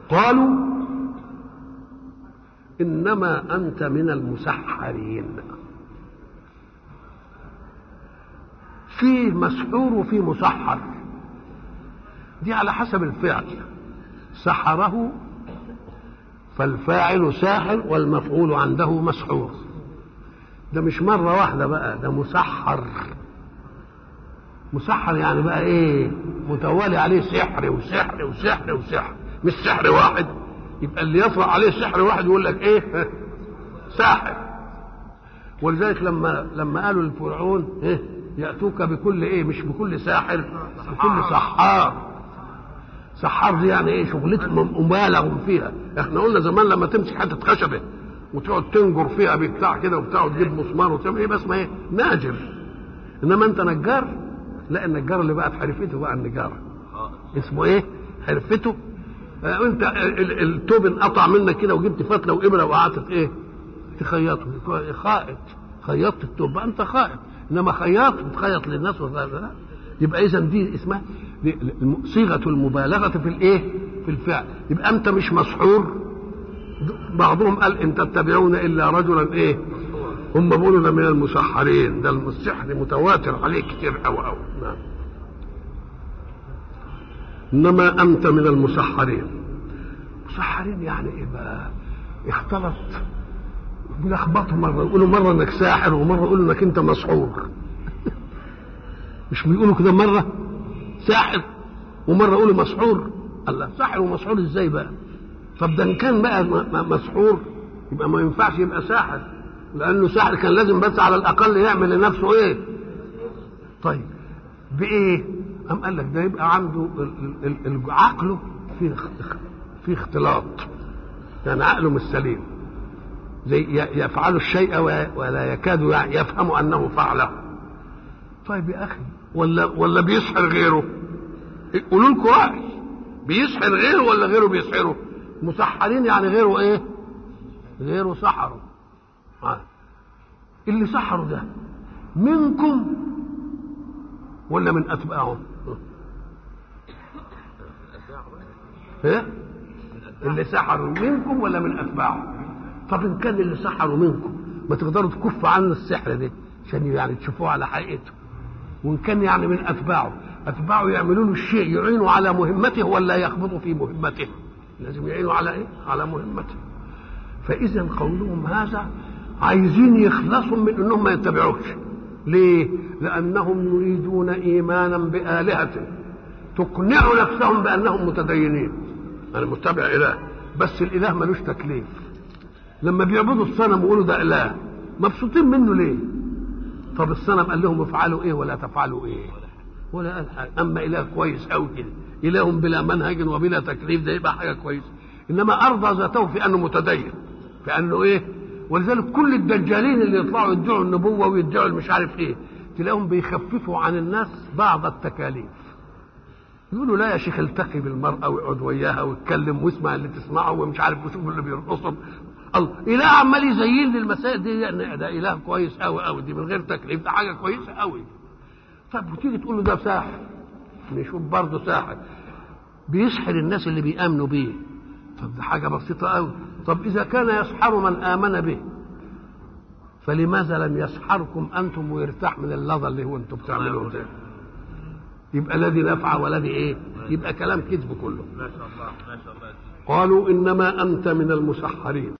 قالوا انما انت من المسحرين فيه مسحور وفيه مسحر دي على حسب الفعل سحره فالفاعل ساحر والمفعول عنده مسحور ده مش مرة واحدة بقى ده مسحر مسحر يعني بقى ايه متوالي عليه سحر وسحر وسحر وسحر مش سحر واحد يبقى اللي يطرأ عليه سحر واحد يقول لك ايه ساحر ولذلك لما لما قالوا لفرعون ايه ياتوك بكل ايه مش بكل ساحر بكل سحار سحار دي يعني ايه شغلتهم مبالغ فيها احنا قلنا زمان لما تمسك حته خشبه وتقعد تنجر فيها بتاع كده وبتاع وتجيب مسمار وتعمل ايه بس ما ايه ناجر انما انت نجار لا النجار اللي بقى في حرفته بقى النجاره اسمه ايه حرفته آه انت التوب انقطع منك كده وجبت فتله وابره وقعدت ايه تخيطه خائط خيطت التوب بقى انت خائط انما خياط بتخيط للناس لا يبقى اذا دي اسمها دي صيغه المبالغه في الايه في الفعل يبقى انت مش مسحور بعضهم قال ان تتبعون الا رجلا ايه هم بيقولوا ده من المسحرين ده السحر متواتر عليه كتير قوي قوي نعم انما انت من المسحرين مسحرين يعني ايه بقى اختلط بيلخبطوا مره يقولوا مره انك ساحر ومره يقولوا انك انت مسحور مش بيقولوا كده مره ساحر ومره يقولوا مسحور الله ساحر ومسحور ازاي بقى طب ده ان كان بقى مسحور يبقى ما ينفعش يبقى ساحر لانه ساحر كان لازم بس على الاقل يعمل لنفسه ايه طيب بايه قام قال لك ده يبقى عنده عقله في في اختلاط يعني عقله مش سليم زي يفعل الشيء ولا يكاد يفهم انه فعله طيب يا اخي ولا ولا بيسحر غيره قولوا لكم راي بيسحر غيره ولا غيره بيسحره مسحرين يعني غيره ايه غيره سحروا آه. اللي سحروا ده منكم ولا من اتباعهم ايه اللي سحروا منكم ولا من اتباعهم طب ان كان اللي سحروا منكم ما تقدروا تكفوا عن السحر ده عشان يعني تشوفوه على حقيقته وان كان يعني من اتباعه اتباعه يعملوا له الشيء يعينوا على مهمته ولا يخبطوا في مهمته لازم يعينوا على ايه على مهمته فاذا قولهم هذا عايزين يخلصوا من انهم ما يتبعوش ليه لانهم يريدون ايمانا بالهه تقنع نفسهم بانهم متدينين انا متبع اله بس الاله ملوش تكليف لما بيعبدوا الصنم ويقولوا ده اله مبسوطين منه ليه طب الصنم قال لهم افعلوا ايه ولا تفعلوا ايه ولا قال حاجه اما اله كويس قوي كده اله بلا منهج وبلا تكليف ده يبقى حاجه كويسه انما ارضى ذاته في انه متدين في انه ايه ولذلك كل الدجالين اللي يطلعوا يدعوا النبوه ويدعوا مش عارف ايه تلاقيهم بيخففوا عن الناس بعض التكاليف يقولوا لا يا شيخ التقي بالمرأة ويقعد وياها ويتكلم واسمع اللي تسمعه ومش عارف وشوف اللي بيرقصهم الله إله عمال يزين للمسائل دي يعني ده إله كويس قوي قوي دي من غير تكليف ده حاجة كويسة قوي طب وتيجي تقول له ده ساحر نشوف برضه ساحر بيسحر الناس اللي بيآمنوا بيه طب ده حاجة بسيطة قوي طب إذا كان يسحر من آمن به فلماذا لم يسحركم أنتم ويرتاح من اللظى اللي هو أنتم بتعملوه ده يبقى الذي نفع والذي ايه يبقى كلام كذب كله ما شاء الله ما شاء الله قالوا انما انت من المسحرين